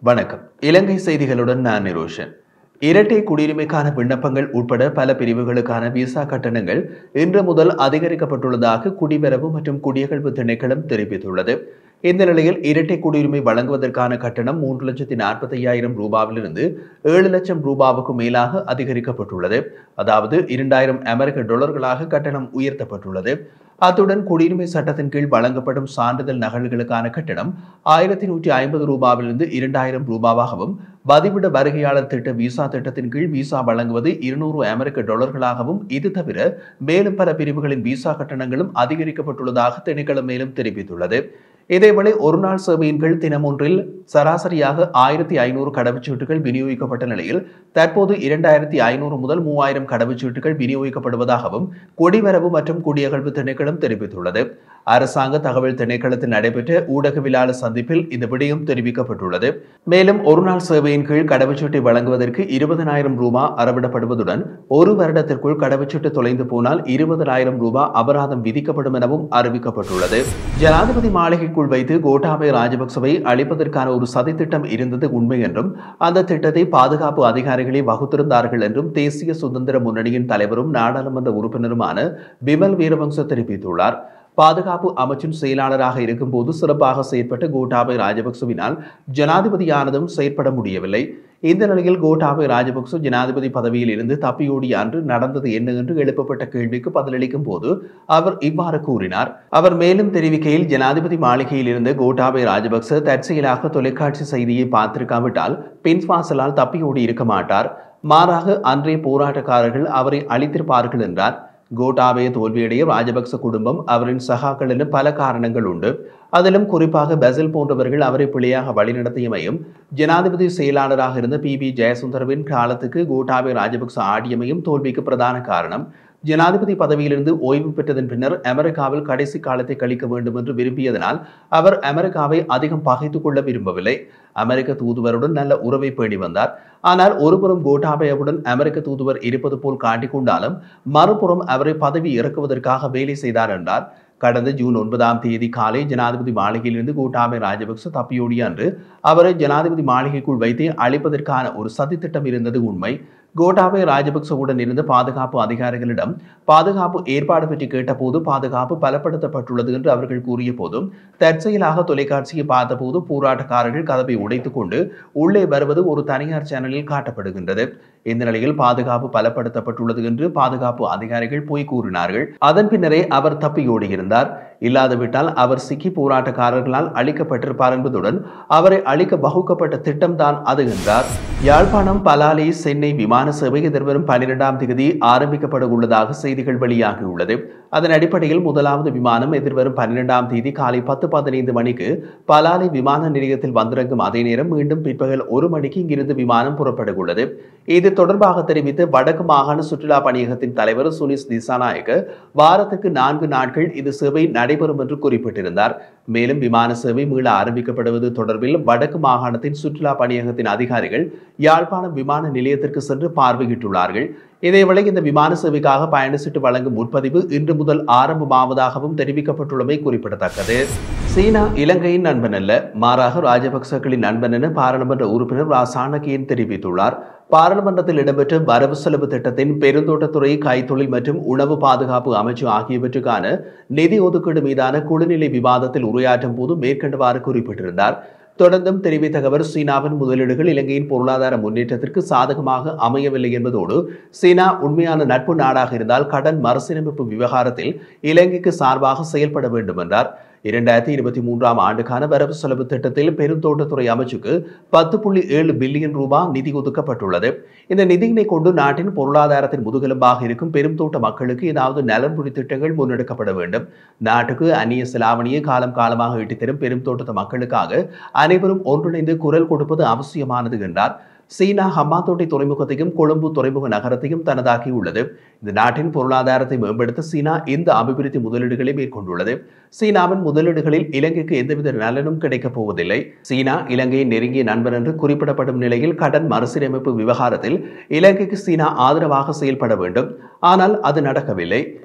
வணக்கம் இலங்கை செய்திகளுடன் நான் நிரோஷன் இரட்டை குடியுரிமைக்கான விண்ணப்பங்கள் உட்பட பல பிரிவுகளுக்கான விசா கட்டணங்கள் இன்று முதல் அதிகரிக்கப்பட்டுள்ளதாக குடிவரவு மற்றும் குடியகழ்வு திணைக்களம் தெரிவித்துள்ளது இந்த நிலையில் இரட்டை குடியுரிமை வழங்குவதற்கான கட்டணம் மூன்று லட்சத்தி நாற்பத்தி ஐயாயிரம் ரூபாவிலிருந்து ஏழு லட்சம் ரூபாவுக்கு மேலாக அதிகரிக்கப்பட்டுள்ளது அதாவது இரண்டாயிரம் அமெரிக்க டாலர்களாக கட்டணம் உயர்த்தப்பட்டுள்ளது அத்துடன் குடியுரிமை சட்டத்தின் கீழ் வழங்கப்படும் சான்றிதழ் நகல்களுக்கான கட்டணம் ஆயிரத்தி நூற்றி ஐம்பது ரூபாவிலிருந்து இரண்டாயிரம் ரூபாவாகவும் வதிவிட வருகையாளர் திட்ட விசா திட்டத்தின் கீழ் விசா வழங்குவது இருநூறு அமெரிக்க டாலர்களாகவும் இது தவிர மேலும் பல பிரிவுகளின் விசா கட்டணங்களும் அதிகரிக்கப்பட்டுள்ளதாக திணைக்களம் மேலும் தெரிவித்துள்ளது இதேவேளை ஒருநாள் சேவையின் கீழ் தினமொன்றில் சராசரியாக ஆயிரத்தி ஐநூறு கடவுச்சீட்டுகள் விநியோகிக்கப்பட்ட நிலையில் தற்போது இரண்டாயிரத்தி ஐநூறு முதல் மூவாயிரம் கடவுச்சீட்டுகள் விநியோகிக்கப்படுவதாகவும் குடிவரவு மற்றும் குடியகழ்வு திணைக்களம் தெரிவித்துள்ளது அரசாங்க தகவல் திணைக்களத்தில் நடைபெற்ற ஊடகவியலாளர் சந்திப்பில் இந்த விடயம் தெரிவிக்கப்பட்டுள்ளது மேலும் ஒருநாள் சேவையின் கீழ் கடவுச்சீட்டை வழங்குவதற்கு இருபதனாயிரம் ரூபாய் அறவிடப்படுவதுடன் ஒரு வருடத்திற்குள் கடவுச்சீட்டு தொலைந்து போனால் இருபதனாயிரம் ரூபாய் அபராதம் விதிக்கப்படும் எனவும் அறிவிக்கப்பட்டுள்ளது ஜனாதிபதி மாளிகைக்குள் வைத்து கோட்டாபய ராஜபக்சவை அழிப்பதற்கான ஒரு சதித்திட்டம் இருந்தது உண்மை என்றும் அந்த திட்டத்தை பாதுகாப்பு அதிகாரிகளே வகுத்திருந்தார்கள் என்றும் தேசிய சுதந்திர முன்னணியின் தலைவரும் நாடாளுமன்ற உறுப்பினருமான பிமல் வீரவங்ச தெரிவித்துள்ளார் பாதுகாப்பு அமைச்சின் செயலாளராக இருக்கும்போது சிறப்பாக செயற்பட்ட கோட்டாபய ராஜபக்சவினால் ஜனாதிபதியானதும் செயற்பட முடியவில்லை இந்த நிலையில் கோட்டாபய ராஜபக்ச ஜனாதிபதி பதவியில் இருந்து தப்பியோடிய அன்று நடந்தது என்ன என்று எழுப்பப்பட்ட கேள்விக்கு பதிலளிக்கும் போது அவர் இவ்வாறு கூறினார் அவர் மேலும் தெரிவிக்கையில் ஜனாதிபதி மாளிகையில் இருந்த கோட்டாபய ராஜபக்ச தற்செயலாக தொலைக்காட்சி செய்தியை பார்த்திருக்காவிட்டால் பின்வாசலால் தப்பியோடி இருக்க மாட்டார் மாறாக அன்றைய போராட்டக்காரர்கள் அவரை அழித்திருப்பார்கள் என்றார் கோட்டாபய தோல்வியடைய ராஜபக்ச குடும்பம் அவரின் சகாக்கள் என பல காரணங்கள் உண்டு அதிலும் குறிப்பாக பெசல் போன்றவர்கள் அவரை பிழையாக வழிநடத்தியமையும் ஜனாதிபதி செயலாளராக இருந்த பி பி ஜெயசுந்தரவின் காலத்துக்கு கோட்டாபய ராஜபக்ச ஆடியமையும் தோல்விக்கு பிரதான காரணம் ஜனாதிபதி பதவியிலிருந்து ஓய்வு பெற்றதன் பின்னர் அமெரிக்காவில் கடைசி காலத்தை கழிக்க வேண்டும் என்று விரும்பியதனால் அவர் அமெரிக்காவை அதிகம் பகைத்துக் கொள்ள விரும்பவில்லை அமெரிக்க தூதுவருடன் நல்ல உறவை பேணி வந்தார் ஆனால் ஒருபுறம் கோட்டாபயவுடன் அமெரிக்க தூதுவர் இருப்பது போல் காட்டிக்கொண்டாலும் மறுபுறம் அவரை பதவி இறக்குவதற்காக வேலை செய்தார் என்றார் கடந்த ஜூன் ஒன்பதாம் தேதி காலை ஜனாதிபதி மாளிகையிலிருந்து கோட்டாபய ராஜபக்ச தப்பியோடிய அன்று அவரை ஜனாதிபதி மாளிகைக்குள் வைத்து அழிப்பதற்கான ஒரு சதித்திட்டம் இருந்தது உண்மை கோட்டாபய ராஜபக்சவுடன் இருந்த பாதுகாப்பு அதிகாரிகளிடம் பாதுகாப்பு ஏற்பாடு பற்றி கேட்டபோது பாதுகாப்பு பலப்படுத்தப்பட்டுள்ளது என்று அவர்கள் கூறிய போதும் தற்செயலாக தொலைக்காட்சியை பார்த்தபோது போராட்டக்காரர்கள் கதவை உடைத்துக் கொண்டு உள்ளே வருவது ஒரு தனியார் சேனலில் காட்டப்படுகின்றது இந்த நிலையில் பாதுகாப்பு பலப்படுத்தப்பட்டுள்ளது என்று பாதுகாப்பு அதிகாரிகள் போய் கூறினார்கள் அதன் பின்னரே அவர் தப்பியோடியிருந்தார் இல்லாதுவிட்டால் அவர் சிக்கி போராட்டக்காரர்களால் அழிக்கப்பட்டிருப்பார் என்பதுடன் அவரை அழிக்க வகுக்கப்பட்ட திட்டம்தான் அது என்றார் யாழ்ப்பாணம் பலாலி சென்னை விமான சேவை எதிர்வரும் பன்னிரெண்டாம் தேதி ஆரம்பிக்கப்பட உள்ளதாக செய்திகள் வெளியாகியுள்ளது அதன் அடிப்படையில் முதலாவது விமானம் எதிர்வரும் பன்னிரெண்டாம் தேதி காலை பத்து பதினைந்து மணிக்கு பலாலி விமான நிலையத்தில் வந்திறங்கும் அதே நேரம் மீண்டும் பிற்பகல் ஒரு மணிக்கு இங்கிருந்து விமானம் புறப்பட உள்ளது இது தொடர்பாக தெரிவித்த வடக்கு மாகாண சுற்றுலா பணியகத்தின் தலைவர் சுனிஸ் திசாநாயக்க வாரத்துக்கு நான்கு நாட்கள் இது சேவை நடைபெறும் என்று குறிப்பிட்டிருந்தார் மேலும் விமான சேவை மீள ஆரம்பிக்கப்படுவது தொடர்பில் வடக்கு மாகாணத்தின் சுற்றுலா பணியகத்தின் அதிகாரிகள் யாழ்ப்பாணம் விமான நிலையத்திற்கு சென்று பார்வையிட்டுள்ளார்கள் இதேவேளை இந்த விமான சேவைக்காக பயணச்சீட்டு வழங்கும் முன்பதிவு இன்று முதல் ஆரம்பமாவதாகவும் தெரிவிக்கப்பட்டுள்ளமை குறிப்பிடத்தக்கது சீனா இலங்கையின் நண்பன் அல்ல மாறாக ராஜபக்சக்களின் நண்பன் என பாராளுமன்ற உறுப்பினர் ரா சாணக்கியன் தெரிவித்துள்ளார் பாராளுமன்றத்தில் இடம்பெற்ற வரவு செலவு திட்டத்தின் பெருந்தோட்டத்துறை கைத்தொழில் மற்றும் உணவு பாதுகாப்பு அமைச்சு ஆகியவற்றுக்கான நிதி ஒதுக்கீடு மீதான குழுநிலை விவாதத்தில் உரையாற்றும் போது மேற்கண்டவாறு குறிப்பிட்டிருந்தார் தொடர்ந்தும் தெரிவித்த அவர் சீனாவின் முதலீடுகள் இலங்கையின் பொருளாதார முன்னேற்றத்திற்கு சாதகமாக அமையவில்லை என்பதோடு சீனா உண்மையான நட்பு நாடாக இருந்தால் கடன் மறுசீரமைப்பு விவகாரத்தில் இலங்கைக்கு சார்பாக செயல்பட வேண்டும் என்றார் இரண்டாயிரத்தி இருபத்தி மூன்றாம் ஆண்டுக்கான வரவு செலவு திட்டத்தில் பெருந்தோட்டத்துறை அமைச்சுக்கு பத்து புள்ளி ஏழு பில்லியன் ரூபாய் நிதி ஒதுக்கப்பட்டுள்ளது இந்த நிதியினை கொண்டு நாட்டின் பொருளாதாரத்தின் முதுகெலும்பாக இருக்கும் பெருந்தோட்ட மக்களுக்கு ஏதாவது நலன்புரி திட்டங்கள் முன்னெடுக்கப்பட வேண்டும் நாட்டுக்கு அந்நிய செலாவணியை காலம் காலமாக ஈட்டித்தரும் பெருந்தோட்ட மக்களுக்காக அனைவரும் ஒன்றிணைந்து குரல் கொடுப்பது அவசியமானது என்றார் சீனா ஹம்மாத்தோட்டை துறைமுகத்தையும் கொழும்பு துறைமுக நகரத்தையும் தனதாக்கியுள்ளது இந்த நாட்டின் பொருளாதாரத்தை மேம்படுத்த சீனா இந்த அபிவிருத்தி முதலீடுகளை மேற்கொண்டுள்ளது சீனாவின் முதலீடுகளில் இலங்கைக்கு எந்தவித நலனும் கிடைக்கப் போவதில்லை சீனா இலங்கையின் நெருங்கிய நண்பர் என்று குறிப்பிடப்படும் நிலையில் கடன் மறுசீரமைப்பு விவகாரத்தில் இலங்கைக்கு சீனா ஆதரவாக செயல்பட வேண்டும் ஆனால் அது நடக்கவில்லை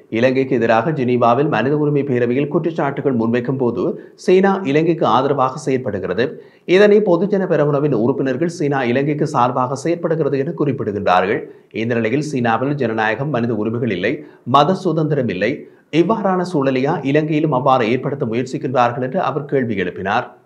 இலங்கைக்கு எதிராக ஜெனீவாவில் மனித உரிமை பேரவையில் குற்றச்சாட்டுகள் முன்வைக்கும் போது சீனா இலங்கைக்கு ஆதரவாக செயற்படுகிறது இதனை பொதுஜன பெரமுனவின் உறுப்பினர்கள் சீனா இலங்கைக்கு சார்பாக செயற்படுகிறது என குறிப்பிடுகின்றார்கள் இந்த நிலையில் சீனாவில் ஜனநாயகம் மனித உரிமைகள் இல்லை மத சுதந்திரம் இல்லை இவ்வாறான சூழலையா இலங்கையிலும் அவ்வாறு ஏற்படுத்த முயற்சிக்கின்றார்கள் என்று அவர் கேள்வி எழுப்பினார்